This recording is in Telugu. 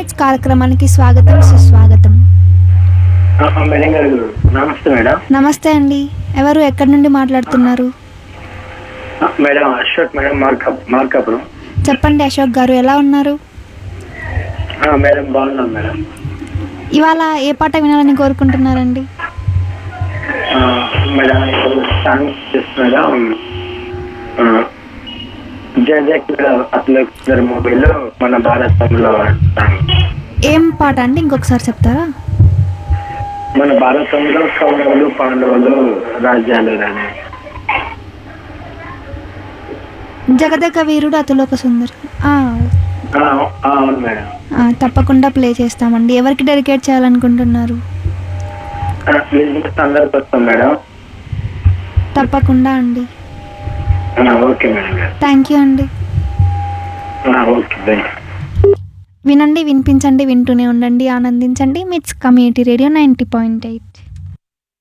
మిట్స్ కార్యక్రమానికి స్వాగతం సుస్వాగతం ఆ, మేడం గారు నమస్తే మేడం నమస్తే అండి ఎవరు ఎక్కడి నుండి మాట్లాడుతున్నారు ఆ, మేడం అశోక్ మేడం మార్కప్ మార్కాపురం చెప్పండి అశోక్ గారు ఎలా ఉన్నారు ఆ, మేడం బాగున్నాం మేడం ఇవాళ ఏ పాట వినాలని కోరుకుంటున్నారండి ఆ, మేడం ఇప్పుడు సాంగ్ చేసి మేడం ఆ, జయ జయ అతల మొబైల్ మన భారతంలో సాంగ్ ఏం పాట అండి ఇంకొకసారి చెప్తారా మన భారతంలో కౌరవులు పాండవులు రాజ్యాలు రాని జగదక వీరుడు అతులోక సుందరి ఆ, ఆ, ఆ, అవును మేడం ఆ, తప్పకుండా ప్లే చేస్తామండి ఎవరికి డెడికేట్ చేయాలనుకుంటున్నారు ఆ, లిజనర్స్ అందరికి వస్తాం మేడం తప్పకుండా అండి ఆ, ఓకే మేడం గారు థ్యాంక్ యూ అండి ఆ, ఓకే థ్యాంక్ యూ వినండి వినిపించండి వింటూనే ఉండండి ఆనందించండి MITS community radio ninety point eight